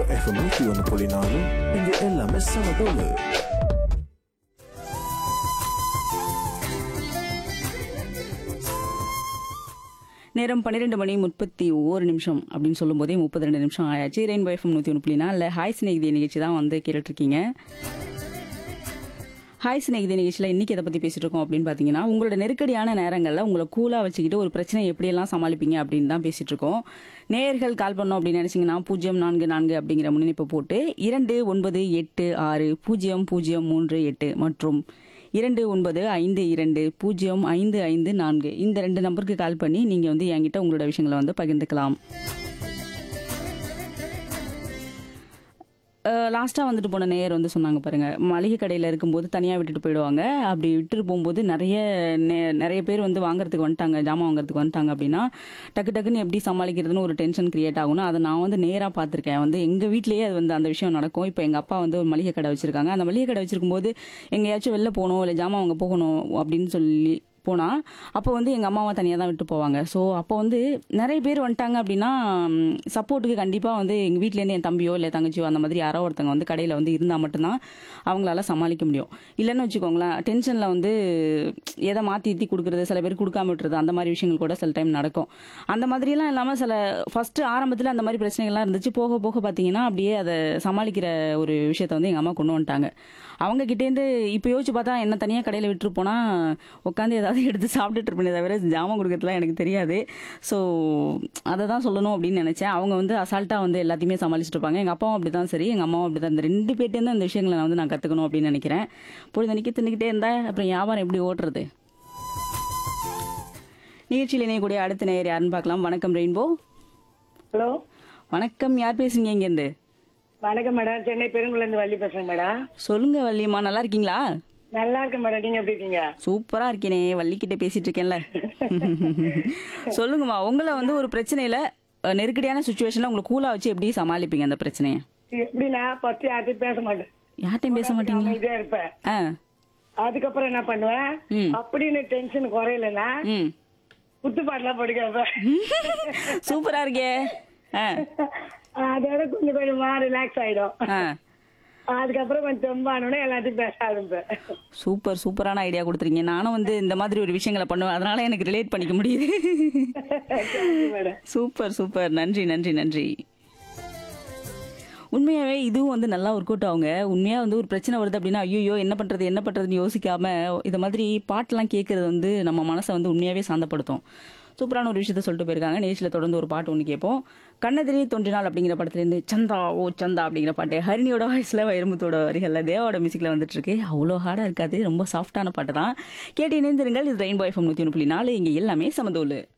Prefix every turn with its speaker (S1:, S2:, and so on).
S1: FM நூற்றி ஒன்று புள்ளி நாலு இங்கே எல்லாமே செம தோலு
S2: நேரம் பன்னிரெண்டு மணி முப்பத்தி ஓரு நிமிஷம் அப்படின்னு சொல்லும்போதே முப்பத்தி ரெண்டு நிமிஷம் ஆயாச்சு ரெயின்போ எஃப்எம் நூற்றி ஒன்று புள்ளினா இல்லை ஹாய் சிநேகிதி நிகழ்ச்சி தான் வந்து கேட்டுட்ருக்கீங்க ஹாய் சிநேகிதி நிகழ்ச்சியில் இன்றைக்கி எதை பற்றி பேசிட்டு இருக்கோம் அப்படின்னு பார்த்தீங்கன்னா உங்களோட நெருக்கடியான நேரங்களில் உங்களை கூலாக வச்சுக்கிட்டு ஒரு பிரச்சனை எப்படியெல்லாம் சமாளிப்பீங்க அப்படின்னு தான் பேசிட்டு இருக்கோம் நேயர்கள் கால் பண்ணோம் அப்படின்னு நினச்சிங்கன்னா பூஜ்ஜியம் நான்கு நான்கு அப்படிங்கிற முன்னிணைப்பு போட்டு இரண்டு ஒன்பது எட்டு ஆறு பூஜ்ஜியம் பூஜ்ஜியம் மூன்று எட்டு மற்றும் இரண்டு ஒன்பது ஐந்து இரண்டு பூஜ்ஜியம் ஐந்து ஐந்து நான்கு இந்த ரெண்டு நம்பருக்கு கால் பண்ணி நீங்கள் வந்து என்கிட்ட உங்களோட விஷயங்களை வந்து பகிர்ந்துக்கலாம் லாஸ்ட்டாக வந்துட்டு போன நேயர் வந்து சொன்னாங்க பாருங்க மளிகை கடையில் இருக்கும்போது தனியாக விட்டுட்டு போயிடுவாங்க அப்படி விட்டுட்டு போகும்போது நிறைய நே- நிறைய பேர் வந்து வாங்குறதுக்கு வந்துட்டாங்க ஜாமான் வாங்குறதுக்கு வந்துட்டாங்க அப்படின்னா டக்கு டக்குன்னு எப்படி சமாளிக்கிறதுன்னு ஒரு டென்ஷன் கிரியேட் ஆகும்னா அதை நான் வந்து நேராக பார்த்துருக்கேன் வந்து எங்கள் வீட்லேயே அது வந்து அந்த விஷயம் நடக்கும் இப்போ எங்கள் அப்பா வந்து ஒரு மளிகை கடை வச்சிருக்காங்க அந்த மளிகை கடை வச்சிருக்கும்போது எங்கேயாச்சும் வெளில போகணும் இல்லை ஜாமான் வாங்க போகணும் அப்படின்னு சொல்லி போனால் அப்போ வந்து எங்கள் அம்மாவை தனியாக தான் விட்டு போவாங்க ஸோ அப்போ வந்து நிறைய பேர் வந்துட்டாங்க அப்படின்னா சப்போர்ட்டுக்கு கண்டிப்பாக வந்து எங்கள் வீட்டிலேருந்து என் தம்பியோ இல்லை தங்கச்சியோ அந்த மாதிரி யாரோ ஒருத்தங்க வந்து கடையில் வந்து இருந்தால் மட்டும்தான் அவங்களால சமாளிக்க முடியும் இல்லைன்னு வச்சுக்கோங்களேன் டென்ஷனில் வந்து எதை மாற்றி ஈத்தி கொடுக்குறது சில பேர் கொடுக்காம விட்டுறது அந்த மாதிரி விஷயங்கள் கூட சில டைம் நடக்கும் அந்த மாதிரிலாம் இல்லாமல் சில ஃபஸ்ட்டு ஆரம்பத்தில் அந்த மாதிரி பிரச்சனைகள்லாம் இருந்துச்சு போக போக பார்த்தீங்கன்னா அப்படியே அதை சமாளிக்கிற ஒரு விஷயத்தை வந்து எங்கள் அம்மா கொண்டு வந்துட்டாங்க அவங்க கிட்டேருந்து இப்போ யோசிச்சு பார்த்தா என்ன தனியாக கடையில் விட்டுட்டு போனால் உட்காந்து ஏதாவது எடுத்து சாப்பிட்டுட்டு இருப்பேனே தவிர ஜாமான் கொடுக்கறதுலாம் எனக்கு தெரியாது ஸோ அதை தான் சொல்லணும் அப்படின்னு நினச்சேன் அவங்க வந்து அசால்ட்டாக வந்து எல்லாத்தையுமே சமாளிச்சுட்டு இருப்பாங்க எங்கள் அப்பாவும் அப்படி தான் சரி எங்கள் அம்மாவும் அப்படி தான் இந்த ரெண்டு பேர்ட்டேருந்து அந்த விஷயங்களை நான் வந்து நான் கற்றுக்கணும் அப்படின்னு நினைக்கிறேன் பொழுதன்னைக்கு தின்னுக்கிட்டே இருந்தால் அப்புறம் வியாபாரம் எப்படி ஓட்டுறது நிகழ்ச்சியில் இணையக்கூடிய அடுத்த நேயர் யாருன்னு பார்க்கலாம் வணக்கம் ரெயின்போ
S3: ஹலோ
S2: வணக்கம் யார் பேசுறீங்க இங்கேருந்து
S3: வணக்கம் மேடம் சென்னை பெருங்குளந்து வள்ளி பேசுறேன் மேடம்
S2: சொல்லுங்க வள்ளியம்மா நல்லா இருக்கீங்களா
S3: நல்லா இருக்கேன் மேடம் நீங்க எப்படி இருக்கீங்க
S2: சூப்பரா இருக்கேனே வள்ளிக்கிட்ட பேசிட்டு இருக்கேன்ல சொல்லுங்கம்மா உங்களை வந்து ஒரு பிரச்சனையில அஹ், நெருக்கடியான சுச்சுவேஷன்ல உங்களை கூலா வச்சு எப்படி சமாளிப்பீங்க அந்த பிரச்சனையை
S3: எப்படின்னா ஃபர்ஸ்ட் யார்ட்டையும் பேச மாட்டேன்
S2: யார்ட்டையும் பேச மாட்டீங்களா
S3: அமைதியா இருப்பேன்
S2: ஆ
S3: அதுக்கப்புறம் என்ன பண்ணுவேன்
S2: ம்.
S3: அப்படின்னு டென்ஷன் குறையலன்னா
S2: ம்
S3: குத்து பாட்டுலாம் படிக்க வைப்பேன்
S2: சூப்பரா இருக்கே ஆ
S3: அதோட கொஞ்சம் கொஞ்சமா ரிலாக்ஸ் ஆயிடும்
S2: ஆ
S3: அதுக்கப்புறம் கொஞ்சம் தெம்பானோட எல்லாத்தையும் பேச ஆரம்பிப்பேன்
S2: சூப்பர் சூப்பரான ஐடியா கொடுத்துருங்க நானும் வந்து இந்த மாதிரி ஒரு விஷயங்களை பண்ணுவேன் அதனால எனக்கு ரிலேட் பண்ணிக்க முடியுது
S3: மேடம்
S2: சூப்பர் சூப்பர் நன்றி நன்றி நன்றி உண்மையாவே இதுவும் வந்து நல்லா ஒர்க் அவுட் ஆகுங்க உண்மையா வந்து ஒரு பிரச்சனை வருது அப்படின்னா ஐயோ என்ன பண்றது என்ன பண்றதுன்னு யோசிக்காம இந்த மாதிரி பாட்டெல்லாம் கேட்கறது வந்து நம்ம மனசை வந்து உண்மையாவே சாந்தப்படுத்தும் சூப்பரான ஒரு விஷயத்த சொல்லிட்டு போயிருக்காங்க நேச்சில் தொடர்ந்து ஒரு பாட்டு ஒன்று கேட்போம் கண்ணெதிரே தோன்றினால் அப்படிங்கிற படத்துலேருந்து சந்தா ஓ சந்தா அப்படிங்கிற பாட்டு ஹரிணியோட வாய்ஸில் வைரமுத்தோட வரிகளில் தேவோட மியூசிக்கில் வந்துட்டு இருக்கு அவ்வளோ ஹார்டாக இருக்காது ரொம்ப சாஃப்டான பாட்டு தான் கேட்டு இணைந்திருங்கள் இது ரெயின்போ எஃப்எம் நூற்றி ஒன்று புள்ளி நாலு இங்கே எல்லாமே சமதோலு